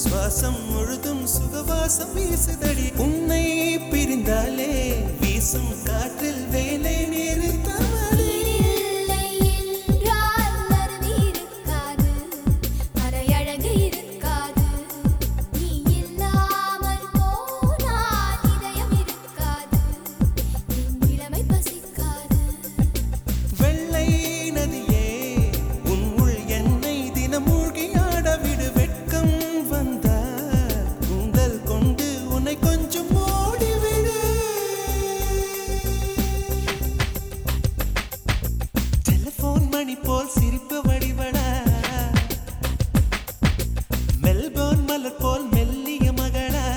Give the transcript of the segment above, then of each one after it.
சுவாசம் முழுதும் சுகவாசம் வீசுதடி உன்னை பிரிந்தாலே வீசும் காற்றில் வேலை நிறுத்தமடி இல்லை என்றால் அருவி இருக்காது மறையழகு இருக்காது நீ இல்லாமல் போனால் இதயம் இருக்காது என் இளமை பசிக்காது வெள்ளை நதியே உன் உள் என்னை தினம் மூழ்கியாட விடு வெட்கம் வந்தால் கூந்தல் கொண்டு உன்னை கொஞ்சம் மூடிவிடு டெலிபோன் மணி போல் சிரிப்பு வடிவடா மெல்போர்ன் மலர் போல் மெல்லிய மகளா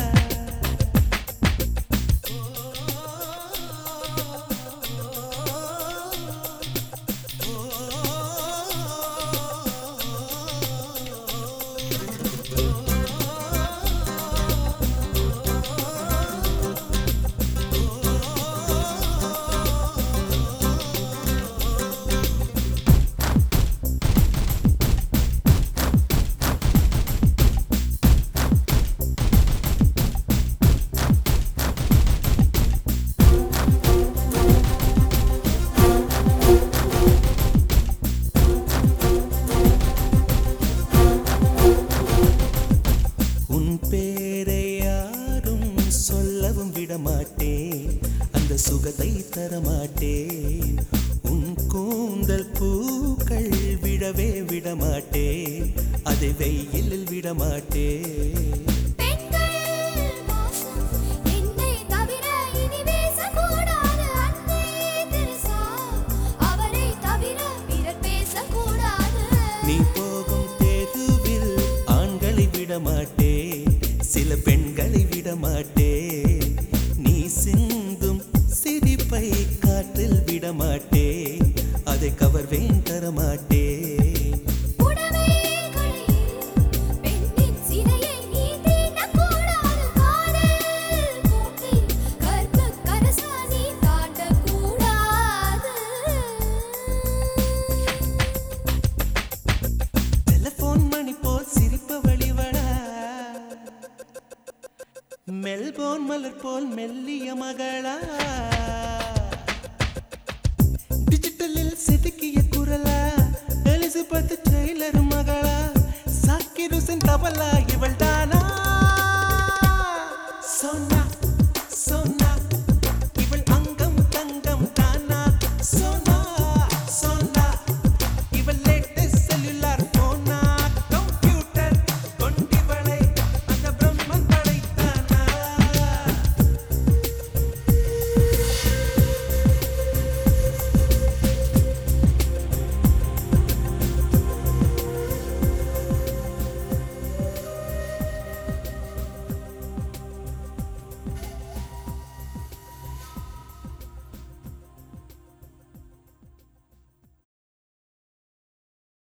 உன் பேரை யாரும் சொல்லவும் விடமாட்டேன் அந்த சுகத்தை தரமாட்டேன் உன் கூந்தல் பூக்கள் விடவே விடமாட்டேன் அதை வெயிலில் விடமாட்டேன் பெண்கள் மோசம் என்னை தவிர இனி பேசக்கூடாது அன்னை தெரசா அவரை தவிர பிறர் பேசக்கூடாது நீ